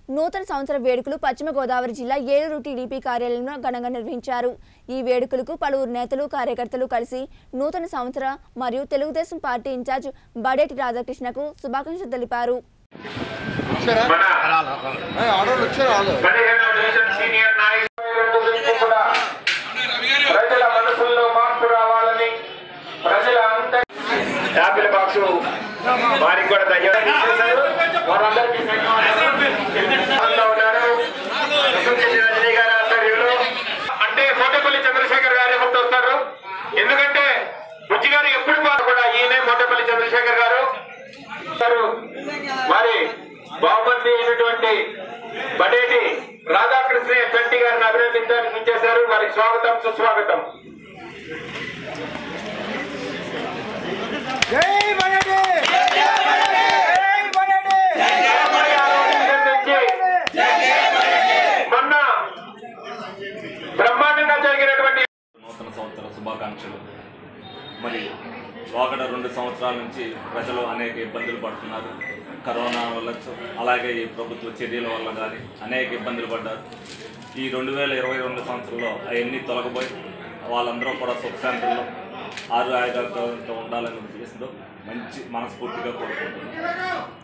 నూతన సంవత్సర వేడుకలు పశ్చిమ గోదావరి జిల్లా ఏలూరు టీడీపీ కార్యాలయంలో ఘనంగా నిర్వహించారు ఈ వేడుకలకు పలువురు నేతలు కార్యకర్తలు కలిసి నూతన సంవత్సర మరియు తెలుగుదేశం పార్టీ ఇన్ఛార్జ్ బడేటి రాధాకృష్ణకు శుభాకాంక్షలు తెలిపారు వచ్చారా ఏ, ఆడవాళ్ళు వచ్చారు వాళ్ళు పదిహేనవ డివిజన్ సీనియర్ నాయకులు గురించి కూడా ప్రజల మనసుల్లో మార్పు రావాలని ప్రజల అంత యాపిల్ బాక్స్ వారికి కూడా ధన్యవాదాలు వారందరికీ ధన్యవాదాలు. ఆనందంగా ఉన్నారు వసంత్ రజనీ గారి ఆధ్వర్యంలో అంటే కోటపల్లి చంద్రశేఖర్ గారు ఎవరితో వస్తారు ఎందుకంటే బుజ్జి గారు ఎప్పుడు కూడా ఈయనే కోటపల్లి చంద్రశేఖర్ గారు గారు మరి బహుమతి అయినటువంటి బడేటి రాధాకృష్ణ చంటి గారిని అభినందించడానికి ఇచ్చేశారు వారికి స్వాగతం సుస్వాగతం నుంచి మొన్న బ్రహ్మాండంగా జరిగినటువంటి నూతన సంవత్సర శుభాకాంక్షలు మరి వాకడ రెండు సంవత్సరాల నుంచి ప్రజలు అనేక ఇబ్బందులు పడుతున్నారు కరోనా వల్ల చ- అలాగే ఈ ప్రభుత్వ చర్యల వల్ల కానీ అనేక ఇబ్బందులు పడ్డారు ఈ రెండు వేల ఇరవై రెండు సంవత్సరంలో అవన్నీ తొలగిపోయి వాళ్ళందరూ కూడా సుఖశాంతుల్లో ఆరు ఆయుధాలతో ఉండాలని ఉద్దేశంతో మంచి మనస్ఫూర్తిగా కోరుకుంటున్నాను